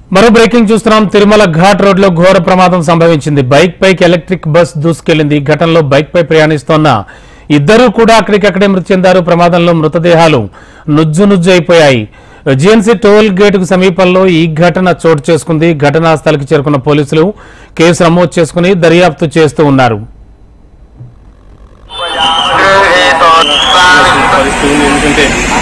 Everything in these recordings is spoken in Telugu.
మరో బ్రేకింగ్ చూస్తున్నాం తిరుమల ఘాట్ రోడ్ లో ఘోర ప్రమాదం సంభవించింది బైక్ పైకి ఎలక్ట్రిక్ బస్ దూసుకెళ్లింది ఈ ఘటనలో బైక్ పై ప్రయాణిస్తోన్న ఇద్దరూ కూడా అక్కడికక్కడే మృతి చెందారు ప్రమాదంలో మృతదేహాలు నుజ్జు నుజ్జు అయిపోయాయి జిఎన్సీ టోల్ గేట్ కు సమీపంలో ఈ ఘటన చోటు చేసుకుంది ఘటనా స్థలికి చేరుకున్న పోలీసులు కేసు నమోదు చేసుకుని దర్యాప్తు చేస్తూ ఉన్నారు పరిస్థితి ఉంది ఎందుకంటే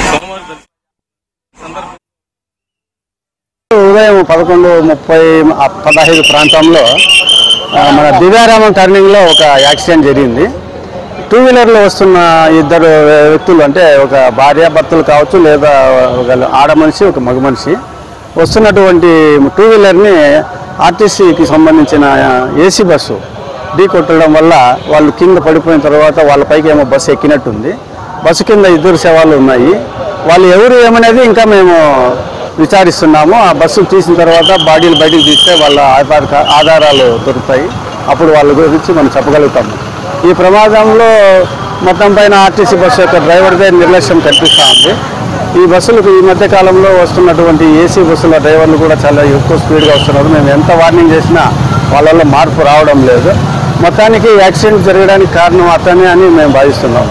ఉదయం పదకొండు ముప్పై ఆ పదహైదు ప్రాంతంలో ఆ, మన దివ్యారామం టర్నింగ్ లో ఒక యాక్సిడెంట్ జరిగింది టూ వీలర్లో వస్తున్న ఇద్దరు వ్యక్తులు అంటే ఒక భార్య భర్తలు కావచ్చు లేదా ఒక ఆడ మనిషి ఒక మగ మనిషి వస్తున్నటువంటి టూ వీలర్ని ఆర్టీసీకి సంబంధించిన ఏసీ బస్సు ఢీ కొట్టడం వల్ల వాళ్ళు కింద పడిపోయిన తర్వాత వాళ్ళ పైకి ఏమో బస్సు ఎక్కినట్టుంది బస్సు కింద ఇద్దరు శవాలు ఉన్నాయి వాళ్ళు ఎవరు ఏమనేది ఇంకా మేము విచారిస్తున్నాము ఆ బస్సు తీసిన తర్వాత బాడీలు బయటకు తీస్తే వాళ్ళ ఆధార్ కా- ఆధారాలు దొరుకుతాయి అప్పుడు వాళ్ళ గురించి మనం చెప్పగలుగుతాము ఈ ప్రమాదంలో మొత్తం పైన ఆర్టీసీ బస్సు యొక్క డ్రైవర్దే నిర్లక్ష్యం కనిపిస్తూ ఉంది ఈ బస్సులకు ఈ మధ్య కాలంలో వస్తున్నటువంటి ఏసీ బస్సుల డ్రైవర్లు కూడా చాలా ఎక్కువ స్పీడ్గా వస్తున్నారు మేము ఎంత వార్నింగ్ చేసినా వాళ్ళలో మార్పు రావడం లేదు మొత్తానికి యాక్సిడెంట్ జరగడానికి కారణం అతనే అని మేము భావిస్తున్నాం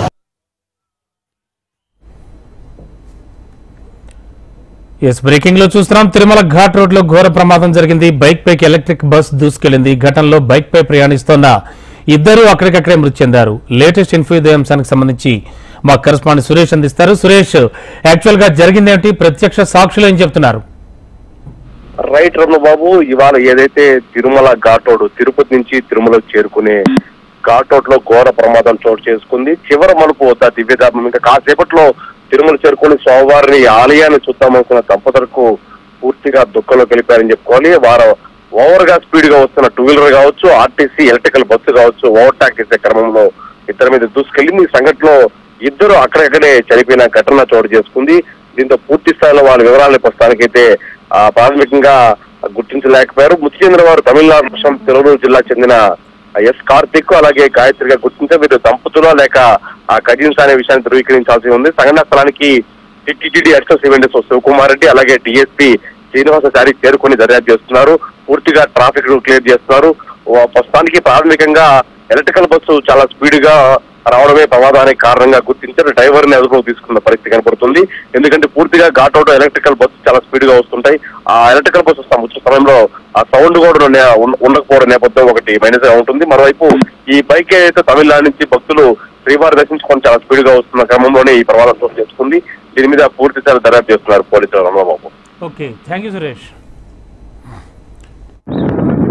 ఎస్ బ్రేకింగ్ లో చూస్తున్నాం తిరుమల ఘాట్ రోడ్ లో ఘోర ప్రమాదం జరిగింది బైక్ పైకి ఎలక్ట్రిక్ బస్ దూసుకెళ్లింది ఈ ఘటనలో బైక్ పై ప్రయాణిస్తోన్న ఇద్దరు అక్కడికక్కడే మృతి చెందారు లేటెస్ట్ ఇన్ఫో ఇదే అంశానికి సంబంధించి మా కరెస్పాండెంట్ సురేష్ అందిస్తారు సురేష్ యాక్చువల్ గా జరిగిందేంటి ప్రత్యక్ష సాక్షులు ఏం చెప్తున్నారు రైట్ రమణ బాబు ఇవాళ ఏదైతే తిరుమల ఘాటోడు తిరుపతి నుంచి తిరుమలకు చేరుకునే ఘాటోడ్ లో ఘోర ప్రమాదం చోటు చేసుకుంది చివరి మలుపు వద్ద దివ్యధామం ఇంకా కాసేపట్లో తిరుమల చేరుకుని స్వామివారిని ఆలయాన్ని చూద్దామనుకున్న దంపతులకు పూర్తిగా దుఃఖంలో గెలిపారని చెప్పుకోవాలి వారు ఓవర్ గా స్పీడ్ గా వస్తున్న టూ వీలర్ కావచ్చు ఆర్టీసీ ఎలక్ట్రికల్ బస్సు కావచ్చు ఓవర్ టాక్ చేసే క్రమంలో ఇద్దరి మీద దూసుకెళ్లింది ఈ సంఘటనలో ఇద్దరు అక్కడక్కడే చనిపోయిన ఘటన చోటు చేసుకుంది దీంతో పూర్తి స్థాయిలో వాళ్ళ వివరాలు ప్రస్తుతానికైతే ఆ, ప్రాథమికంగా గుర్తించలేకపోయారు మృతి చెందిన వారు తమిళనాడు రాష్ట్రం తిరువూరు జిల్లా చెందిన ఎస్ కార్తిక్ అలాగే గాయత్రిగా గుర్తించే వీరు దంపతులా లేక ఆ కజిన్స్ అనే విషయాన్ని ధృవీకరించాల్సి ఉంది సంఘటన స్థలానికి TTD additional civil industry Shivakumar Reddy అలాగే డిఎస్పీ శ్రీనివాసాచారి చేరుకుని దర్యాప్తు చేస్తున్నారు పూర్తిగా ట్రాఫిక్ ను క్లియర్ చేస్తున్నారు ఓ- ప్రస్తుతానికి ప్రాథమికంగా ఎలక్ట్రికల్ బస్సు చాలా స్పీడ్ గా రావడమే ప్రమాదానికి కారణంగా గుర్తించారు డ్రైవర్ ని అదుపులోకి తీసుకున్న పరిస్థితి కనపడుతుంది ఎందుకంటే పూర్తిగా ఘాట్ అవుట్ ఎలక్ట్రికల్ బస్సు చాలా స్పీడ్ గా వస్తుంటాయి ఆ ఎలక్ట్రికల్ బస్సు వస్తున్న వచ్చే సమయంలో ఆ సౌండ్ కూడా నే- ఉన్- ఉండకపోవడం నేపథ్యం ఒకటి మైనస్ గా ఉంటుంది మరోవైపు ఈ బైక్ ఏదైతే తమిళనాడు నుంచి భక్తులు శ్రీవారి దర్శించుకొని చాలా స్పీడ్ గా వస్తున్న క్రమంలోనే ఈ ప్రమాదం చోటు చేసుకుంది దీని మీద పూర్తి స్థాయి దర్యాప్తు చేస్తున్నారు పోలీసులు Ramanababu okay thank you Suresh